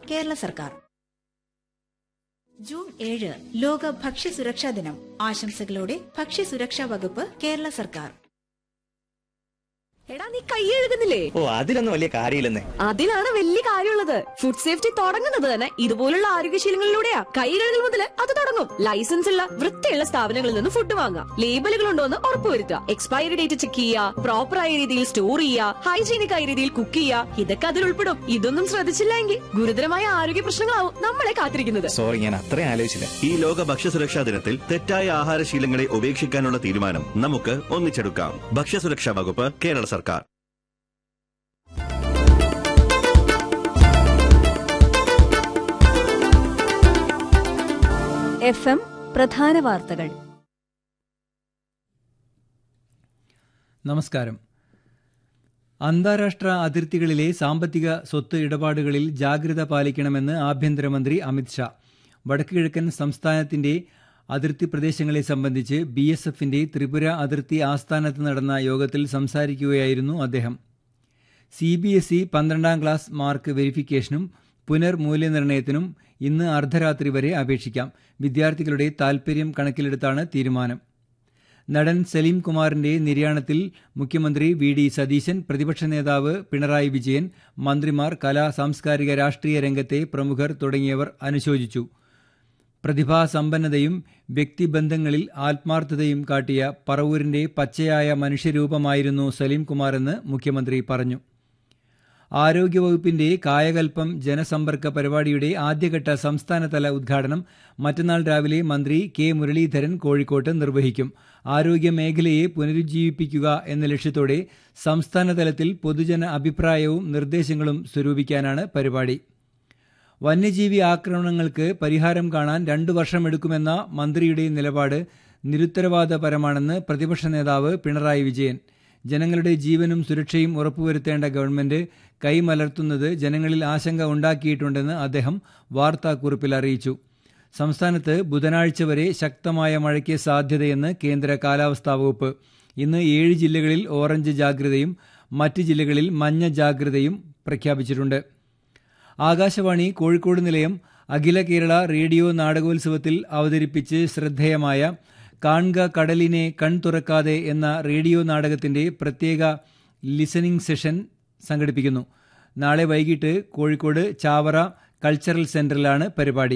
കേരള സർക്കാർ ജൂൺ ഏഴ് ലോക ഭക്ഷ്യസുരക്ഷാ ദിനം ആശംസകളോടെ ഭക്ഷ്യസുരക്ഷാ വകുപ്പ് കേരള സർക്കാർ എടാ നീ കൈ എഴുകുന്നില്ലേ ഓ അതിലൊന്നും വലിയ കാര്യമില്ലെന്നേ അതിലാണ് വലിയ കാര്യമുള്ളത് ഫുഡ് സേഫ്റ്റി തുടങ്ങുന്നത് തന്നെ ഇതുപോലുള്ള ആരോഗ്യശീലങ്ങളിലൂടെയാ കൈ കഴുകൽ മുതൽ അത് തുടങ്ങും ലൈസൻസ് ഉള്ള വൃത്തിയുള്ള സ്ഥാപനങ്ങളിൽ നിന്ന് ഫുഡ് വാങ്ങാം ലേബലുകൾ ഉണ്ടോ എന്ന് ഉറപ്പുവരുത്തുക എക്സ്പയറി ഡേറ്റ് ചെക്ക് ചെയ്യുക പ്രോപ്പർ ആയ രീതിയിൽ സ്റ്റോർ ചെയ്യുക ഹൈജീനിക് ആയ രീതിയിൽ കുക്ക് ചെയ്യുക ഇതൊക്കെ അതിൽ ഉൾപ്പെടും ഇതൊന്നും ശ്രദ്ധിച്ചില്ല എങ്കിൽ ഗുരുതരമായ ആരോഗ്യ പ്രശ്നങ്ങളാവും നമ്മളെ കാത്തിരിക്കുന്നത് സോറി ഞാൻ അത്രയും ആലോചിച്ചില്ല ഈ ലോക ഭക്ഷ്യസുരക്ഷാ ദിനത്തിൽ തെറ്റായ ആഹാരശീലങ്ങളെ ഉപേക്ഷിക്കാനുള്ള തീരുമാനം നമുക്ക് ഒന്നിച്ചെടുക്കാം ഭക്ഷ്യസുരക്ഷാ വകുപ്പ് കേരള സർക്കാർ എഫ് എം പ്രധാന വാർത്തകൾ നമസ്കാരം അന്താരാഷ്ട്ര അതിർത്തികളിലെ സാമ്പത്തിക സ്വത്ത് ഇടപാടുകളിൽ ജാഗ്രത പാലിക്കണമെന്ന് ആഭ്യന്തരമന്ത്രി അമിത്ഷാ വടക്കുകിഴക്കൻ സംസ്ഥാനത്തിന്റെ അതിർത്തി പ്രദേശങ്ങളെ സംബന്ധിച്ച് ബി എസ് എഫിന്റെ ത്രിപുര അതിർത്തി ആസ്ഥാനത്ത് നടന്ന യോഗത്തിൽ സംസാരിക്കുകയായിരുന്നു അദ്ദേഹം സി ബി എസ് ഇ പന്ത്രണ്ടാം ക്ലാസ് മാർക്ക് വെരിഫിക്കേഷനും പുനർമൂല്യനിർണ്ണയത്തിനും ഇന്ന് അർദ്ധരാത്രി വരെ അപേക്ഷിക്കാം വിദ്യാർത്ഥികളുടെ താൽപര്യം കണക്കിലെടുത്താണ് തീരുമാനം നടൻ സലീം കുമാറിന്റെ നിര്യാണത്തിൽ മുഖ്യമന്ത്രി വി ഡി സതീശൻ പ്രതിപക്ഷ നേതാവ് പിണറായി വിജയൻ മന്ത്രിമാർ കലാ സാംസ്കാരിക രാഷ്ട്രീയ രംഗത്തെ പ്രമുഖർ തുടങ്ങിയവർ അനുശോചിച്ചു പ്രതിഭാസമ്പന്നതയും വ്യക്തിബന്ധങ്ങളിൽ ആത്മാർത്ഥതയും കാട്ടിയ പറവൂരിന്റെ പച്ചയായ മനുഷ്യരൂപമായിരുന്നു സലീം കുമാറെന്ന് മുഖ്യമന്ത്രി പറഞ്ഞു ആരോഗ്യവകുപ്പിന്റെ കായകൽപ്പം ജനസമ്പർക്ക പരിപാടിയുടെ ആദ്യഘട്ട സംസ്ഥാനതല ഉദ്ഘാടനം മറ്റന്നാൾ രാവിലെ മന്ത്രി കെ മുരളീധരൻ കോഴിക്കോട്ട് നിർവഹിക്കും ആരോഗ്യ മേഖലയെ പുനരുജ്ജീവിപ്പിക്കുക എന്ന ലക്ഷ്യത്തോടെ സംസ്ഥാനതലത്തിൽ പൊതുജന അഭിപ്രായവും നിർദ്ദേശങ്ങളും സ്വരൂപിക്കാനാണ് പരിപാടി വന്യജീവി ആക്രമണങ്ങൾക്ക് പരിഹാരം കാണാൻ രണ്ടു വർഷമെടുക്കുമെന്ന മന്ത്രിയുടെ നിലപാട് നിരുത്തരവാദപരമാണെന്ന് പ്രതിപക്ഷ നേതാവ് പിണറായി വിജയൻ ജനങ്ങളുടെ ജീവനും സുരക്ഷയും ഉറപ്പുവരുത്തേണ്ട ഗവൺമെന്റ് കൈമലർത്തുന്നത് ജനങ്ങളിൽ ആശങ്ക ഉണ്ടാക്കിയിട്ടുണ്ടെന്ന് അദ്ദേഹം വാർത്താക്കുറിപ്പിൽ അറിയിച്ചു സംസ്ഥാനത്ത് ബുധനാഴ്ച വരെ ശക്തമായ മഴയ്ക്ക് സാധ്യതയെന്ന് കേന്ദ്ര കാലാവസ്ഥാ വകുപ്പ് ഇന്ന് ഏഴ് ജില്ലകളിൽ ഓറഞ്ച് ജാഗ്രതയും മറ്റ് ജില്ലകളിൽ മഞ്ഞ ജാഗ്രതയും പ്രഖ്യാപിച്ചിട്ടുണ്ട് ആകാശവാണി കോഴിക്കോട് നിലയം അഖില കേരള റേഡിയോ നാടകോത്സവത്തിൽ അവതരിപ്പിച്ച് ശ്രദ്ധേയമായ കാൺക കടലിനെ കൺ തുറക്കാതെ എന്ന റേഡിയോ നാടകത്തിന്റെ പ്രത്യേക ലിസണിംഗ് സെഷൻ സംഘടിപ്പിക്കുന്നു നാളെ വൈകിട്ട് കോഴിക്കോട് ചാവറ കൾച്ചറൽ സെന്ററിലാണ് പരിപാടി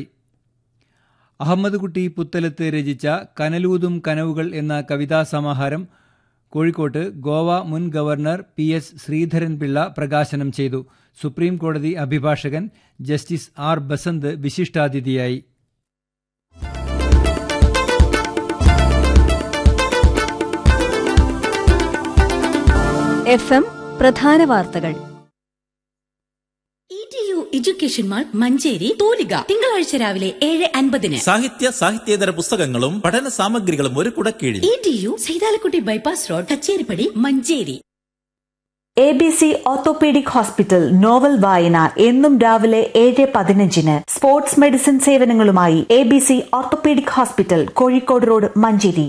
അഹമ്മദ് കുട്ടി പുത്തലത്ത് രചിച്ച കനലൂതും കനവുകൾ എന്ന കവിതാ സമാഹാരം കോഴിക്കോട്ട് ഗോവ മുൻ ഗവർണർ പി എസ് ശ്രീധരൻപിള്ള പ്രകാശനം ചെയ്തു സുപ്രീം കോടതി അഭിഭാഷകൻ ജസ്റ്റിസ് ആർ ബസന്ത് വിശിഷ്ടാതിഥിയായി എഫ് എം പ്രധാന വാർത്തകൾ E T U education mall Manjeri തൂലിക തിങ്കളാഴ്ച രാവിലെ ഏഴ് അൻപതിന് സാഹിത്യ സാഹിത്യേതര പുസ്തകങ്ങളും പഠന സാമഗ്രികളും ഒരു കുടക്കീഴിൽ E T U Saithalakutty bypass road Kacheripady Manjeri A B C orthopaedic hospital novel വായന എന്നും രാവിലെ ഏഴ് പതിനഞ്ചിന് സ്പോർട്സ് മെഡിസിൻ സേവനങ്ങളുമായി A B C orthopaedic hospital Kozhikode road Manjeri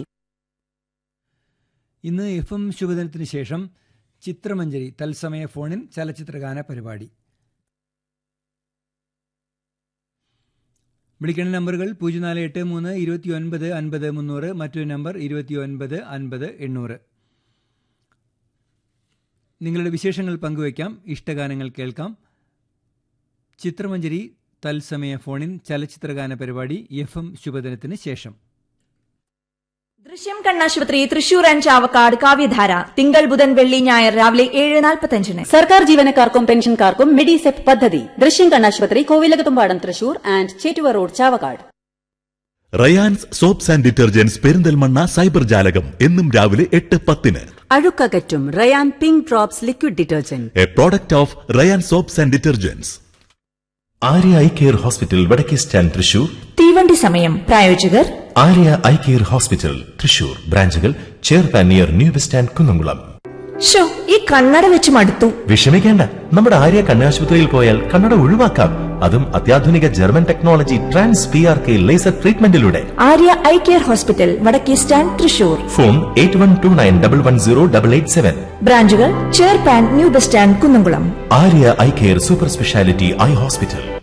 ഇന്ന് എഫ് എം ശുഭദിനത്തിന് ശേഷം ചിത്രമഞ്ജരി തത്സമയ ഫോണിൻ ചലച്ചിത്രഗാന പരിപാടി വിളിക്കേണ്ട നമ്പറുകൾ പൂജ്യം നാല് എട്ട് മൂന്ന് ഇരുപത്തി ഒൻപത് അൻപത് മുന്നൂറ് മറ്റൊരു നമ്പർ ഇരുപത്തി ഒൻപത് അൻപത് എണ്ണൂറ് നിങ്ങളുടെ വിശേഷങ്ങൾ പങ്കുവയ്ക്കാം ഇഷ്ടഗാനങ്ങൾ കേൾക്കാം ചിത്രമഞ്ജരി തത്സമയ ഫോണിൻ ചലച്ചിത്രഗാന പരിപാടി എഫ് എം ശുഭദിനത്തിന് ശേഷം ദൃശ്യം കണ്ണാശുപത്രി തൃശൂർ ആൻഡ് ചാവക്കാട് കാവ്യധാര തിങ്കൾ ബുധൻ വെള്ളി ഞായർ രാവിലെ ഏഴ് നാൽപ്പത്തഞ്ചിന് സർക്കാർ ജീവനക്കാർക്കും പെൻഷൻകാർക്കും മെഡിസെപ് പദ്ധതി ദൃശ്യം കണ്ണാശുപത്രി Kovilakathumpadam Thrissur and Chettuva road Chavakkad Ryan's soaps and detergents Perinthalmanna cyber ജാലകം എന്നും രാവിലെ എട്ട് പത്തിന് അഴുക്കകറ്റും Ryan pink drops liquid detergent a product of Ryan soaps and detergents Arya eye care hospital വടക്കേ സ്റ്റാൻഡ് തൃശൂർ തീവണ്ടി സമയം പ്രായോജകർ ആര്യ ഐ കെയർ ഹോസ്പിറ്റൽ തൃശൂർ ബ്രാഞ്ചുകൾ ചേർപ്പാൻ near new bus stand Kunnamkulam ഷോ ഈ കണ്ണട വെച്ച് മടുത്തു വിഷമിക്കേണ്ട നമ്മുടെ ആര്യ കണ്ണാശുപത്രിയിൽ പോയാൽ കണ്ണട ഒഴിവാക്കാം അതും അത്യാധുനിക German technology trans P R K laser ട്രീറ്റ്മെന്റിലൂടെ ആര്യ ഐ കെയർ ഹോസ്പിറ്റൽ വടക്കേ stand Thrissur phone eight one two nine double one zero double eight seven ബ്രാഞ്ചുകൾ ചേർപ്പാൻ new bus stand Kunnamkulam Arya I care super speciality eye hospital